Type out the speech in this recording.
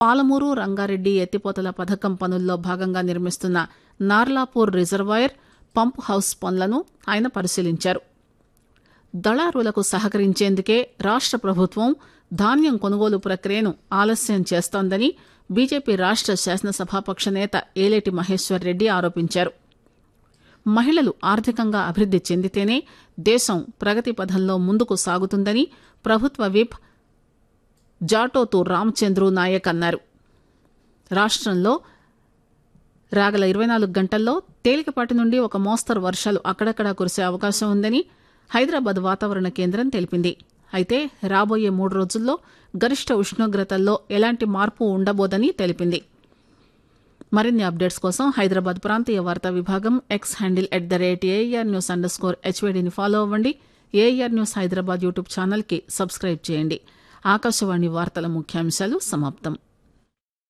పాలమూరు రంగారెడ్డి ఎత్తిపోతల పథకం పనుల్లో భాగంగా నిర్మిస్తున్న నార్లాపూర్ రిజర్వాయర్ పంప్ హౌస్ పనులను ఆయన పరిశీలించారు దళారులకు సహకరించేందుకే రాష్ట ప్రభుత్వం ధాన్యం కొనుగోలు ప్రక్రియను ఆలస్యం చేస్తోందని బీజేపీ రాష్ట శాసనసభాపక్ష నేత ఏలేటి మహేశ్వర్ రెడ్డి ఆరోపించారు మహిళలు ఆర్థికంగా అభివృద్ది చెందితేనే దేశం ప్రగతి పథంలో ముందుకు సాగుతుందని ప్రభుత్వ విప్ జాటోతు రామచంద్రు నాయక్ అన్నారు రాష్ట్రంలో రాగల ఇరవై నాలుగు గంటల్లో తేలికపాటి నుండి ఒక మోస్తరు వర్షాలు అక్కడక్కడా కురిసే అవకాశం ఉందని హైదరాబాద్ వాతావరణ కేంద్రం తెలిపింది అయితే రాబోయే మూడు రోజుల్లో గరిష్ట ఉష్ణోగ్రతల్లో ఎలాంటి మార్పు ఉండబోదని తెలిపింది మరిన్ని అప్డేట్స్ కోసం హైదరాబాద్ ప్రాంతీయ వార్తా విభాగం X handle at the rate A R news underscore స్కోర్ హెచ్వేడిని ఫాలో అవ్వండి ఏఆర్ న్యూస్ హైదరాబాద్ యూట్యూబ్ ఛానల్కి సబ్స్క్రైబ్ చేయండి ఆకాశవాణి వార్తల ముఖ్యాంశాలు సమాప్తం